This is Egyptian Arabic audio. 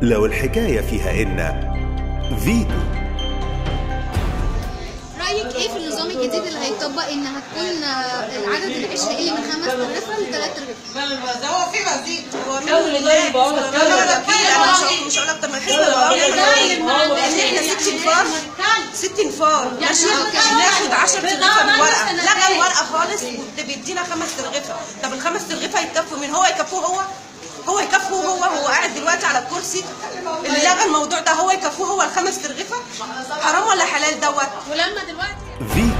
لو الحكاية فيها إن فيتو رأيك ايه في النظام الجديد اللي هيطبق ان هتكون آه، العدد العيش هيقل من خمس ترغيفة لثلاث ترغيفة ده هو في مزيد هو من كون الله بقول لك كون لا لا الله. في انا مش هقول- مش هقول اكتر من كده لان احنا ست انفار ست انفار ماشي ناخد 10 ترغيفه من ورقه لغى الورقه خالص وده بيدينا خمس ترغيفه طب الخمس ترغيفه يكفوا مين هو يكفوه هو هو يكفوه هو هو قاعد دلوقتي على الكرسي اللي لغى الموضوع ده هو يكفوه هو الخمس ترغيفه حرام ولا حلال دوت ولما دلوقتي فيتو